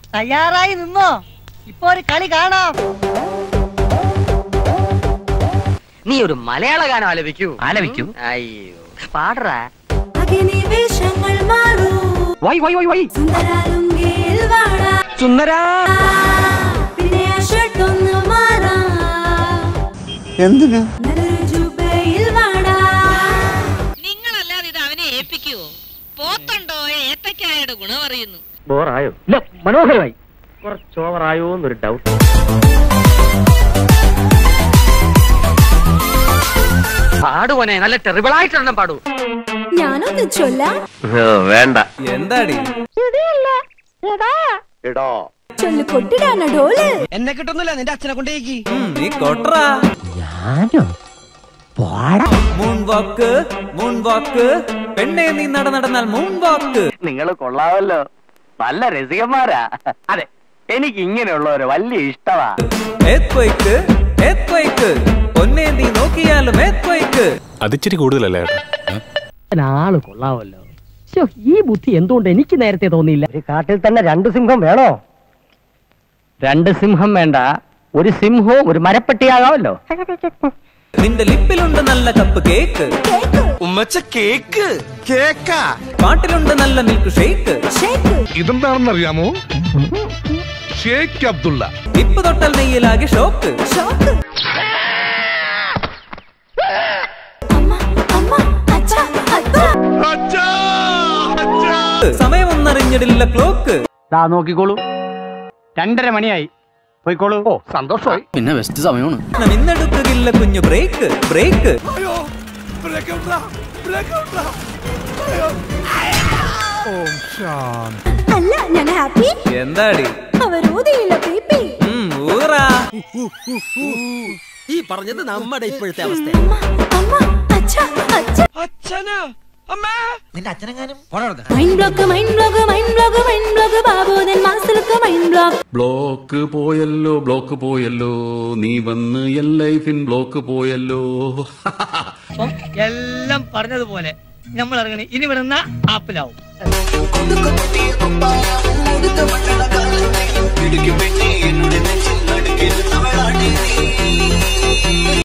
തയ്യാറായി നിന്നോ ഇപ്പൊ ഒരു കളി കാണാം നീ ഒരു മലയാള ഗാനം ആലപിക്കൂ ആലപിക്കൂ. അയ്യോ പാടറാ അഗ്നിവേഷങ്ങൾ മാറൂ വൈ വൈ വൈ വൈ സുന്ദരാലുങ്കയിൽ വാടാ സുന്ദരാ പിന്നെ ആ ഷർട്ട് ഒന്ന് മാറാം എന്തിന് നല്ലൊരു ജുബയിൽ വാടാ നിങ്ങളല്ലാതെ ഇത് അവനെ ഏൽപ്പിക്കുവോ പോത്തുണ്ടോ ഏത്തക്കായുടെ ഗുണം അറിയുന്നു ബോറായോ ഇല്ല മനോഹരമായി കുറച്ച് ഓവറായോ എന്നൊരു ഡൗട്ട് പാടുവനെ നല്ല ടെറിബിൾ ആയിട്ടൊന്നും പാടൂ ഞാനൊന്ന് ചൊല്ലാം വേണ്ട എന്താടി ഇടോ ചൊല്ലു കൊട്ടിടാന ഡോല് എന്നെ കിട്ടുന്നില്ല നിന്റെ അച്ഛനെ കൊണ്ടേക്ക് ഉം, നീ കൊട്രാ മൂൺ വാക്ക് മൂൺ വാക്ക് പെണ്ണെ നീ നട നടന്നാൽ മൂൺ വാക്ക് നിങ്ങൾ കൊള്ളാമല്ലോ നല്ല രസികന്മാരാ അതെ എനിക്ക് ഇങ്ങനെയുള്ളവരെ വലിയ ഇഷ്ടമാ ഏത്വയ്ക്ക് ഏത്വയ്ക്ക് പൊന്നെ നീ നോക്കിയാലും ഏത്വയ്ക്ക് അതിച്ചിരി കൂടുതലല്ലേ ഏട്ടാ ആള് കൊള്ളാമല്ലോ ശ്ശോ, ഈ ബുദ്ധി എന്തുകൊണ്ട് എനിക്ക് നേരത്തെ തോന്നിയില്ല ഒരു കാട്ടിൽ തന്നെ രണ്ട് സിംഹം വേണോ രണ്ട് സിംഹം വേണ്ട ഒരു സിംഹവും ഒരു മരപ്പെട്ടിയാകാമല്ലോ നിന്റെ ലിപ്പിലുണ്ട് നല്ല കപ്പ് കേക്ക് ഉമ്മച്ച കേക്ക് കേക്കാ പാട്ടിലുണ്ട് നല്ല മിൽക്ക് ഷേക്ക് ഷേക്ക് ഇതെന്താണെന്നറിയാമോ ഷേഖ് അബ്ദുള്ള ഇപ്പ് തൊട്ടൽ നെയ്യിലാകെ ഷോക്ക് ഷോക്ക് അമ്മ അമ്മ അച്ഛ അച്ഛ സമയമൊന്നറിഞ്ഞിടില്ല ക്ലോക്ക് ദാ നോക്കിക്കോളൂ രണ്ടര മണിയായി പോയിക്കോളൂ ഓ സന്തോഷമായി പിന്നെ ബെസ്റ്റ് സമയമാണ് ഇന്നെടുക്കില്ല കുഞ്ഞു ബ്രേക്ക് ബ്രേക്ക് അല്ല ഞാൻ ഹാപ്പി എന്താടി അവരോധിയില്ല ബേബി ഉം, ഊറാ അമ്മ അമ്മ അച്ഛ അച്ഛ mind block mind block mind block mind block ബാബുദൻ മാസലക്ക് മൈൻഡ് ബ്ലോക്ക് ബ്ലോക്ക് പോയല്ലോ ബ്ലോക്ക് പോയല്ലോ നീ വന്ന് എൽ ലൈഫിൻ ബ്ലോക്ക് പോയല്ലോ അപ്പം എല്ലാം പറഞ്ഞതുപോലെ നമ്മൾ ഇറങ്ങണി ഇനി വിടുന്ന ആപ്പിലാവും പെണ്ണെ എന്നോട് നെഞ്ചിൽ നടുക്കിൽ തമിഴാട്ടി നീ